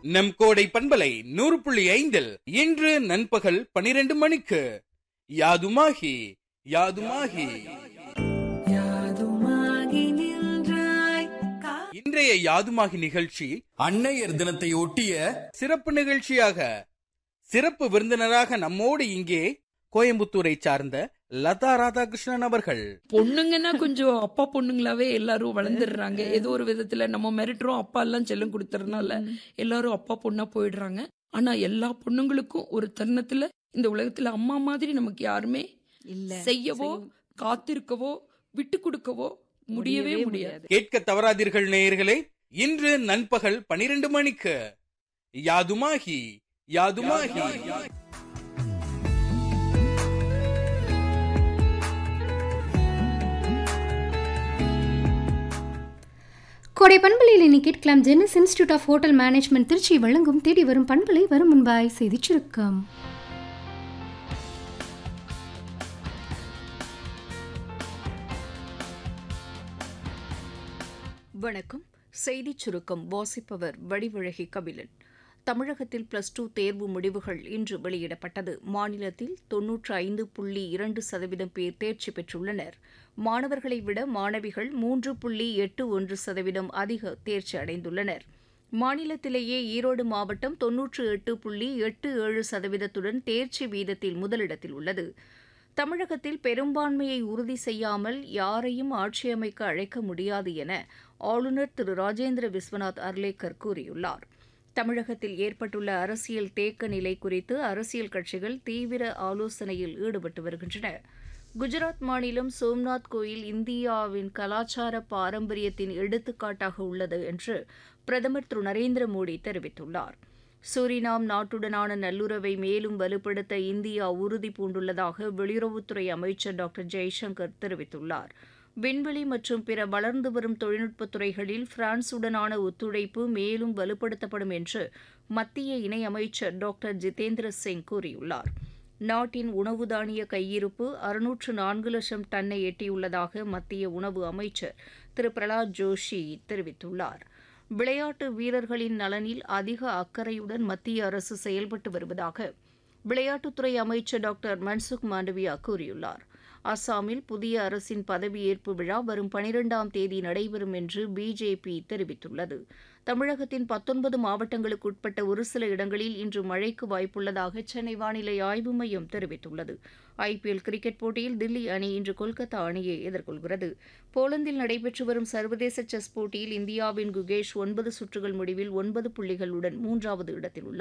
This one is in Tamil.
நம் கோடை பண்பலை நூறு புள்ளி ஐந்தில் இன்று நண்பகல் பனிரெண்டு மணிக்கு யாதுமாகி யாதுமாகி யாதுமாகி நின்றாய் கா- இன்றைய யாதுமாகி நிகழ்ச்சி அன்னையர் தினத்தை ஒட்டிய சிறப்பு நிகழ்ச்சியாக சிறப்பு விருந்தினராக நம்மோடு இங்கே கோயம்புத்தூரை சார்ந்த லதா ராதாகிருஷ்ணன் அவர்கள் பொண்ணுங்கன்னா கொஞ்சம் அப்பா பொண்ணுங்களாவே எல்லாரும் வளர்ந்துடுறாங்க ஏதோ ஒரு விதத்துல நம்ம மிரட்டுறோம் அப்பா எல்லாம் செல்லம் கொடுத்துறதுனால எல்லாரும் அப்பா பொண்ணா போயிடுறாங்க ஆனா எல்லா பொண்ணுங்களுக்கும் ஒரு தருணத்துல இந்த உலகத்துல அம்மா மாதிரி நமக்கு யாருமே இல்ல செய்யவோ காத்திருக்கவோ விட்டு கொடுக்கவோ முடியவே முடியாது கேட்க தவறாதீர்கள் நேயர்களே இன்று நண்பகல் பனிரெண்டு மணிக்கு யாதுமாகி யாதுமாகி கோடை பண்பலையில் இனி கேட்கலாம் Jenis institute of hotel management Tiruchi வழங்கும் தேடி வரும் பண்பலை வரும் முன்பாய் செய்திச் சுருக்கம் வணக்கம் செய்திச் சுருக்கம் வாசிப்பவர் வடிவழகி கபிலன் தமிழகத்தில் பிளஸ் டூ தேர்வு முடிவுகள் இன்று வெளியிடப்பட்டது மாநிலத்தில் தொன்னூற்று ஐந்து புள்ளி இரண்டு சதவீதம் பேர் தேர்ச்சி பெற்றுள்ளனர் மாணவர்களை விட மாணவிகள் மூன்று புள்ளி எட்டு ஒன்று சதவீதம் அதிக தேர்ச்சி அடைந்துள்ளனர் மாநிலத்திலேயே ஈரோடு மாவட்டம் தொன்னூற்று எட்டு புள்ளி எட்டு ஏழு சதவீதத்துடன் தேர்ச்சி வீதத்தில் முதலிடத்தில் உள்ளது தமிழகத்தில் பெரும்பான்மையை உறுதி செய்யாமல் யாரையும் ஆட்சியமைக்க அழைக்க முடியாது என ஆளுநர் திரு ராஜேந்திர விஸ்வநாத் அர்லேக்கர் கூறியுள்ளார் தமிழகத்தில் ஏற்பட்டுள்ள அரசியல் தேக்க நிலை குறித்து அரசியல் கட்சிகள் தீவிர ஆலோசனையில் ஈடுபட்டு வருகின்றன குஜராத் மாநிலம் சோம்நாத் கோயில் இந்தியாவின் கலாச்சார பாரம்பரியத்தின் எடுத்துக்காட்டாக உள்ளது என்று பிரதமர் திரு நரேந்திர மோடி தெரிவித்துள்ளார் சூரினாம் நாட்டுடனான நல்லுறவை மேலும் வலுப்படுத்த இந்தியா உறுதி பூண்டுள்ளதாக வெளியுறவுத்துறை அமைச்சர் டாக்டர் ஜெய்சங்கர் தெரிவித்துள்ளார் விண்வெளி மற்றும் பிற வளர்ந்து வரும் தொழில்நுட்பத் துறைகளில் பிரான்சுடனான ஒத்துழைப்பு மேலும் வலுப்படுத்தப்படும் என்று மத்திய இணையமைச்சர் டாக்டர் ஜிதேந்திர சிங் கூறியுள்ளார் நாட்டின் உணவு தானிய கையிருப்பு அறுநூற்று நான்கு லட்சம் டன்னை எட்டியுள்ளதாக மத்திய உணவு அமைச்சர் திரு பிரலாத் ஜோஷி தெரிவித்துள்ளார் விளையாட்டு வீரர்களின் நலனில் அதிக அக்கறையுடன் மத்திய அரசு செயல்பட்டு வருவதாக விளையாட்டுத்துறை அமைச்சர் டாக்டர் மன்சுக் மாண்டவியா கூறியுள்ளார் அஸ்ஸாமில் புதிய அரசின் பதவியேற்பு விழா வரும் பனிரெண்டாம் தேதி நடைபெறும் என்று பிஜேபி தெரிவித்துள்ளது தமிழகத்தின் பத்தொன்பது மாவட்டங்களுக்கு உட்பட்ட ஒரு சில இடங்களில் இன்று மழைக்கு வாய்ப்புள்ளதாக சென்னை வானிலை ஆய்வு மையம் தெரிவித்துள்ளது ஐபிஎல் கிரிக்கெட் போட்டியில் தில்லி அணி இன்று கொல்கத்தா அணியை எதிர்கொள்கிறது போலந்தில் நடைபெற்று வரும் சர்வதேச செஸ் போட்டியில் இந்தியாவின் குகேஷ் ஒன்பது சுற்றுகள் முடிவில் ஒன்பது புள்ளிகளுடன் மூன்றாவது இடத்தில் உள்ளார்